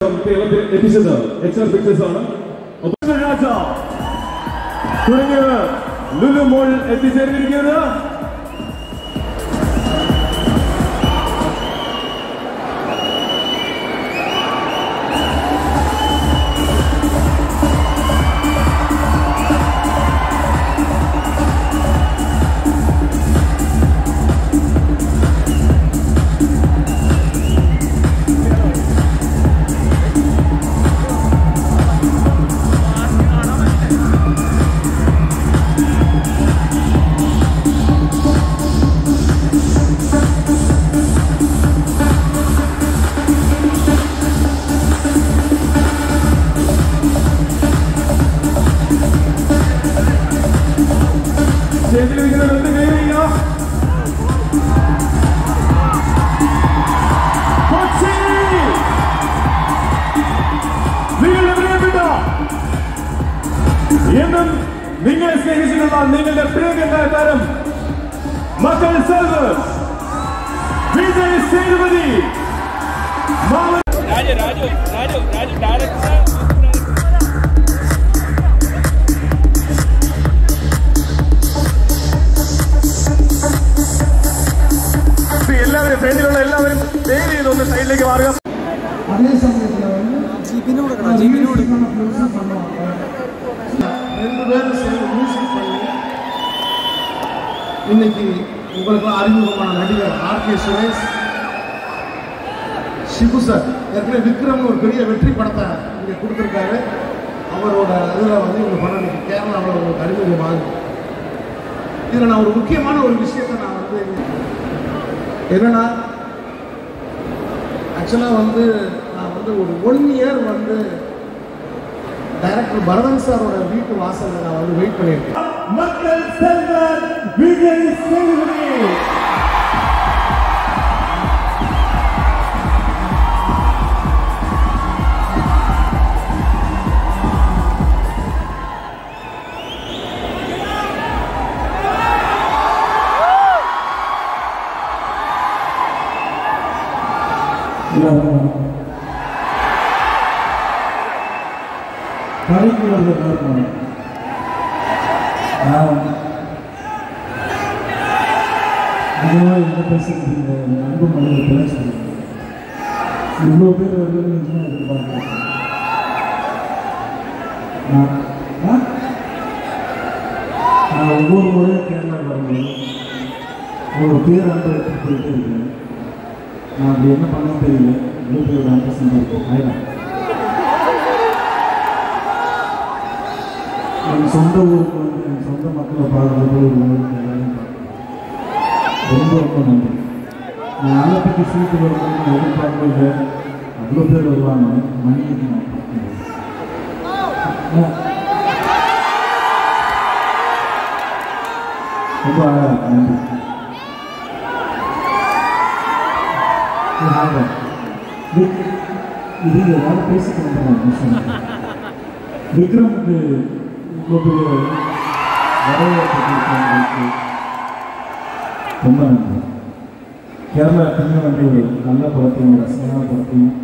കേരളത്തിൽ എത്തിച്ചത് H R pictures ആണ് ഒപ്പം രാജ തുടങ്ങിയവർ ലുലു മോൾ എത്തിച്ചേർന്നിരിക്കുന്നത് സ്റ്റേജിലിരിക്കുന്ന രണ്ട് കൈവയ്യ കൊച്ചി നിങ്ങളുടെ പ്രിയപ്പെട്ട എന്നും നിങ്ങളെ സ്നേഹിച്ചിട്ടുള്ള നിങ്ങളുടെ പ്രിയങ്കരായ താരം മക്കൾ സെൽവസ് വിജയ് സേതുപതി മാമൻ രാജു രാജു രാജു രാജു ഡയറക്ടർ എല്ലാവരും ഫ്രണ്ടിലുള്ള എല്ലാവരും ദയവ് ചെയ്ത് ഒന്ന് സൈഡിലേക്ക് മാറുക அதே சமயத்தில் வந்து மியூசிக்கான ப்ளூஸும் பண்ணுவாங்க ரெண்டு பேரும் சேர்ந்து மியூசிக் பண்ணி இன்னைக்கு உங்களுக்கு அறிமுகமான நடிகர் R K Suresh Sibu sir ஏற்கனவே விக்ரம்னு ஒரு பெரிய வெற்றி படத்தை இங்கே கொடுத்துருக்காரு அவரோட இதில் வந்து இவங்க படம் இன்னைக்கு கேரளாவில் உங்களுக்கு அறிமுகமாகுது இதில் நான் ஒரு முக்கியமான ஒரு விஷயத்தை நான் வந்து என்னன்னா ஆக்சுவலாக வந்து நான் வந்து ஒரு ஒன் இயர் வந்து டைரக்டர் பரதன் சாரோட வீட்டு வாசலில் நான் வந்து வெயிட் பண்ணியிருக்கேன் மக்கள் செல்வர் விஜய் சேதுபதி படிக்கிறது பார்க்கணும் நான் அதுவாக என்ன பேசுகிறீங்க அன்பு மனித பேசுகிறேன் இவ்வளோ பேர் வருவது நிஜமாக எதிர்பார்க்கிறேன் நான் ஆ? நான் ஒவ்வொரு முறையும் கேரளாவில் வரும்போது ஒரு பேர் அன்பை எடுத்து போயிட்டே இருக்கேன் நான் அப்படி என்ன பண்ண தெரியல இவ்வளோ பேர் அன்பை சம்பாதிப்பேன் ஆயிரம் என் சொந்த ஊருக்கு வந்து என் சொந்த மக்களை பார்க்குறது ஒரு ஊருக்கு எல்லாரையும் பார்க்கணும் ரொம்ப ரொம்ப நன்றி நான் ஆலப்பட்டி சீட்டு வரும்போது நான் எதிர்பார்க்கல அவ்வளோ பேர் வருவாங்க மணிக்கு நான் பார்க்கணும் ரொம்ப அழகா இருக்கு நன்றி இது ஆல்பம். இது இது எல்லாரும் பேசிட்டு வந்துடுறாங்க விஷயம் விக்ரமுக்கு இவ்வளோ பெரிய வரவேற்பு கொடுத்தவங்களுக்கு ரொம்ப நன்றி கேரளா பின்ன வந்து ஒரு நல்ல படத்தையும் ஒரு ரசனையான படத்தையும்